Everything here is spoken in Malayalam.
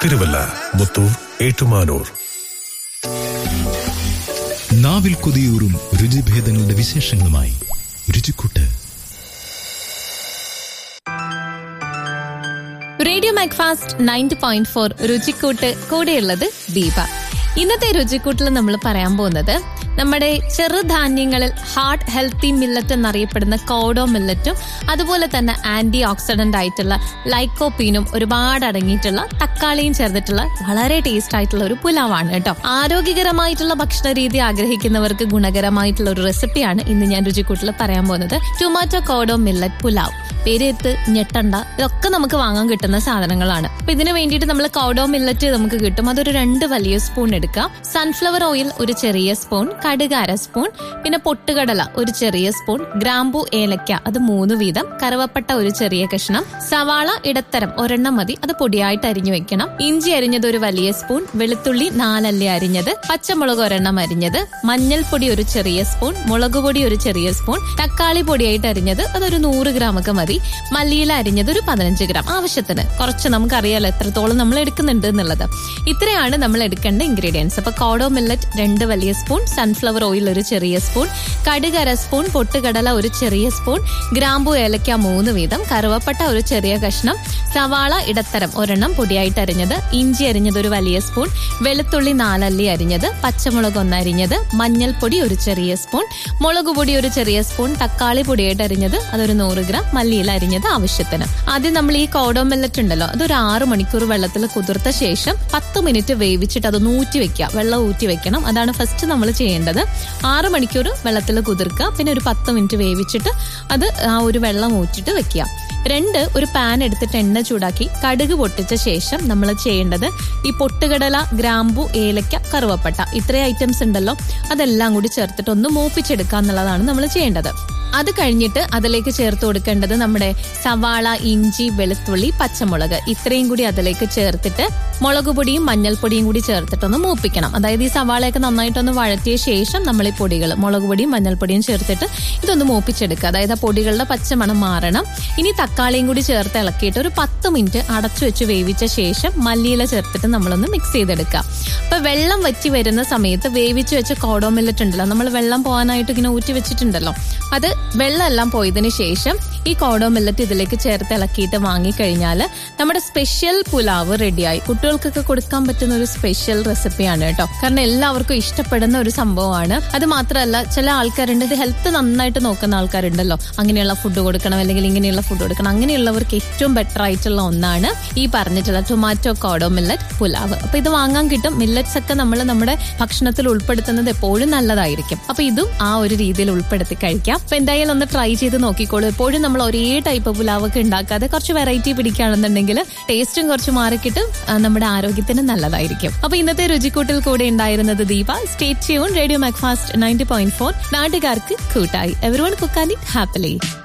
തിരുവല്ല മുത്തൂർ ഏറ്റുമാനൂർ നാവിൽ കൊതിയൂറും രുചിഭേദങ്ങളുടെ വിശേഷങ്ങളുമായി രുചിക്കൂട്ട് radio Macfast ninety point four രുചിക്കൂട്ട് കൂടെയുള്ളത് ദീപ ഇന്നത്തെ രുചിക്കൂട്ടിൽ നമ്മൾ പറയാൻ പോകുന്നത് നമ്മുടെ ചെറുധാന്യങ്ങളിൽ ഹാർട്ട് ഹെൽത്തി മില്ലറ്റ് എന്നറിയപ്പെടുന്ന കോഡോ മില്ലറ്റും അതുപോലെ തന്നെ ആന്റി ഓക്സിഡന്റ് ആയിട്ടുള്ള ലൈക്കോപ്പീനും ഒരുപാട് അടങ്ങിയിട്ടുള്ള തക്കാളിയും ചേർന്നിട്ടുള്ള വളരെ ടേസ്റ്റ് ആയിട്ടുള്ള ഒരു പുലാവാണ് കേട്ടോ ആരോഗ്യകരമായിട്ടുള്ള ഭക്ഷണ രീതി ആഗ്രഹിക്കുന്നവർക്ക് ഗുണകരമായിട്ടുള്ള ഒരു റെസിപ്പിയാണ് ഇന്ന് ഞാൻ രുചിക്കൂട്ടിൽ പറയാൻ പോകുന്നത് ടൊമാറ്റോ കോഡോ മില്ലറ്റ് പുലാവ് പേരെത്ത് ഞെട്ടണ്ട ഇതൊക്കെ നമുക്ക് വാങ്ങാൻ കിട്ടുന്ന സാധനങ്ങളാണ് അപ്പൊ ഇതിന് വേണ്ടിയിട്ട് നമ്മൾ കൗഡോ മില്ലറ്റ് നമുക്ക് കിട്ടും അതൊരു രണ്ട് വലിയ സ്പൂൺ എടുക്കാം സൺഫ്ലവർ ഓയിൽ ഒരു ചെറിയ സ്പൂൺ കടുക് അര സ്പൂൺ പിന്നെ പൊട്ടുകടല ഒരു ചെറിയ സ്പൂൺ ഗ്രാമ്പു ഏലക്ക അത് മൂന്ന് വീതം കറുവപ്പട്ട ഒരു ചെറിയ കഷ്ണം സവാള ഇടത്തരം ഒരെണ്ണം മതി അത് പൊടിയായിട്ട് അരിഞ്ഞു വെക്കണം ഇഞ്ചി അരിഞ്ഞത് ഒരു വലിയ സ്പൂൺ വെളുത്തുള്ളി നാലല്ലി അരിഞ്ഞത് പച്ചമുളക് ഒരെണ്ണം അരിഞ്ഞത് മഞ്ഞൾപ്പൊടി ഒരു ചെറിയ സ്പൂൺ മുളക് പൊടി ഒരു ചെറിയ സ്പൂൺ തക്കാളി പൊടിയായിട്ട് അരിഞ്ഞത് അതൊരു നൂറ് ഗ്രാം ഒക്കെ മതി മല്ലിയില അരിഞ്ഞത് ഒരു പതിനഞ്ച് ഗ്രാം ആവശ്യത്തിന് കുറച്ച് നമുക്കറിയാലോ എത്രത്തോളം നമ്മൾ എടുക്കുന്നുണ്ട് എന്നുള്ളത് ഇത്രയാണ് നമ്മൾ എടുക്കേണ്ട ഇൻഗ്രീഡിയൻസ് അപ്പൊ കോഡോ മില്ലറ്റ് രണ്ട് വലിയ സ്പൂൺ സൺഫ്ലവർ ഓയിൽ ഒരു ചെറിയ സ്പൂൺ കടുക് അര സ്പൂൺ പൊട്ടുകടല ഒരു ചെറിയ സ്പൂൺ ഗ്രാമ്പു ഏലക്ക മൂന്ന് വീതം കറുവപ്പട്ട ഒരു ചെറിയ കഷ്ണം സവാള ഇടത്തരം ഒരെണ്ണം പൊടിയായിട്ട് അരിഞ്ഞത് ഇഞ്ചി അരിഞ്ഞത് ഒരു വലിയ സ്പൂൺ വെളുത്തുള്ളി നാലല്ലി അരിഞ്ഞത് പച്ചമുളക് ഒന്ന് അരിഞ്ഞത് മഞ്ഞൾപ്പൊടി ഒരു ചെറിയ സ്പൂൺ മുളക് പൊടി ഒരു ചെറിയ സ്പൂൺ തക്കാളി പൊടിയായിട്ട് അരിഞ്ഞത് അതൊരു നൂറ് ഗ്രാം മല്ലിയില അരിഞ്ഞത് ആവശ്യത്തിന് ആദ്യം നമ്മൾ ഈ കോഡോ മില്ലറ്റ് ഉണ്ടല്ലോ അതൊരു ആറ് മണിക്കൂർ വെള്ളത്തിൽ കുതിർത്ത ശേഷം പത്ത് മിനിറ്റ് വേവിച്ചിട്ട് അത് ഊറ്റി വെക്കുക വെള്ളം ഊറ്റി വെക്കണം അതാണ് ഫസ്റ്റ് നമ്മൾ ചെയ്യേണ്ടത് ആറ് മണിക്കൂർ വെള്ളത്തിൽ കുതിർക്കുക പിന്നെ ഒരു പത്ത് മിനിറ്റ് വേവിച്ചിട്ട് അത് ആ ഒരു വെള്ളം ഊറ്റിട്ട് വെക്കുക രണ്ട് ഒരു പാൻ എടുത്തിട്ട് എണ്ണ ചൂടാക്കി കടുക് പൊട്ടിച്ച ശേഷം നമ്മൾ ചെയ്യേണ്ടത് ഈ പൊട്ടുകടല ഗ്രാമ്പു ഏലക്ക കറുവപ്പട്ട ഇത്രയും ഐറ്റംസ് ഉണ്ടല്ലോ അതെല്ലാം കൂടി ചേർത്തിട്ട് ഒന്ന് മൂപ്പിച്ചെടുക്കുക എന്നുള്ളതാണ് നമ്മൾ ചെയ്യേണ്ടത് അത് കഴിഞ്ഞിട്ട് അതിലേക്ക് ചേർത്ത് കൊടുക്കേണ്ടത് നമ്മുടെ സവാള ഇഞ്ചി വെളുത്തുള്ളി പച്ചമുളക് ഇത്രയും കൂടി അതിലേക്ക് ചേർത്തിട്ട് മുളക് പൊടിയും മഞ്ഞൾപ്പൊടിയും കൂടി ചേർത്തിട്ടൊന്ന് മൂപ്പിക്കണം അതായത് ഈ സവാളയൊക്കെ നന്നായിട്ടൊന്ന് വഴറ്റിയ ശേഷം നമ്മൾ ഈ പൊടികൾ മുളക് പൊടിയും മഞ്ഞൾപ്പൊടിയും ചേർത്തിട്ട് ഇതൊന്ന് മൂപ്പിച്ചെടുക്കുക അതായത് ആ പൊടികളുടെ പച്ചമണം മാറണം ഇനി തക്കാളിയും കൂടി ചേർത്ത് ഇളക്കിയിട്ട് ഒരു പത്ത് മിനിറ്റ് അടച്ചു വെച്ച് വേവിച്ച ശേഷം മല്ലിയില ചേർത്തിട്ട് നമ്മളൊന്ന് മിക്സ് ചെയ്തെടുക്കുക അപ്പൊ വെള്ളം വറ്റി വരുന്ന സമയത്ത് വേവിച്ച് വെച്ച കോഡോ മില്ലറ്റ് ഉണ്ടല്ലോ നമ്മൾ വെള്ളം പോകാനായിട്ട് ഇങ്ങനെ ഊറ്റി വെച്ചിട്ടുണ്ടല്ലോ അത് വെള്ളമെല്ലാം പോയതിനു ശേഷം ഈ കോഡോ മില്ലറ്റ് ഇതിലേക്ക് ചേർത്ത് ഇളക്കിയിട്ട് വാങ്ങിക്കഴിഞ്ഞാൽ നമ്മുടെ സ്പെഷ്യൽ പുലാവ് റെഡിയായി കുട്ടികൾക്കൊക്കെ കൊടുക്കാൻ പറ്റുന്ന ഒരു സ്പെഷ്യൽ റെസിപ്പിയാണ് കേട്ടോ കാരണം എല്ലാവർക്കും ഇഷ്ടപ്പെടുന്ന ഒരു സംഭവമാണ് അത് മാത്രമല്ല ചില ആൾക്കാരുണ്ട് ഇത് ഹെൽത്ത് നന്നായിട്ട് നോക്കുന്ന ആൾക്കാരുണ്ടല്ലോ അങ്ങനെയുള്ള ഫുഡ് കൊടുക്കണം അല്ലെങ്കിൽ ഇങ്ങനെയുള്ള ഫുഡ് കൊടുക്കണം അങ്ങനെയുള്ളവർക്ക് ഏറ്റവും ബെറ്റർ ആയിട്ടുള്ള ഒന്നാണ് ഈ പറഞ്ഞിട്ടുള്ള ടൊമാറ്റോ കോഡോ മില്ലറ്റ് പുലാവ് അപ്പൊ ഇത് വാങ്ങാൻ കിട്ടും മില്ലറ്റ്സ് ഒക്കെ നമ്മൾ നമ്മുടെ ഭക്ഷണത്തിൽ ഉൾപ്പെടുത്തുന്നത് എപ്പോഴും നല്ലതായിരിക്കും അപ്പൊ ഇതും ആ ഒരു രീതിയിൽ ഉൾപ്പെടുത്തി കഴിക്കാം അപ്പൊ എന്തായാലും ഒന്ന് ട്രൈ ചെയ്ത് നോക്കിക്കോളൂ എപ്പോഴും നമ്മൾ ഒരേ ടൈപ്പ് പുലാവൊക്കെ ഉണ്ടാക്കാതെ കുറച്ച് വെറൈറ്റി പിടിക്കുകയാണെന്നുണ്ടെങ്കിൽ ടേസ്റ്റും കുറച്ച് മാറിക്കിട്ടും ആ, നമ്മുടെ ആരോഗ്യത്തിന് നല്ലതായിരിക്കും അപ്പൊ ഇന്നത്തെ രുചിക്കൂട്ടിൽ കൂടെ ഉണ്ടായിരുന്നത് Deepa stay tuned radio Macfast ninety point four നാട്ടുകാർക്ക് കൂട്ടായി എവറി വൺ കുക്കാനി ഹാപ്പിലി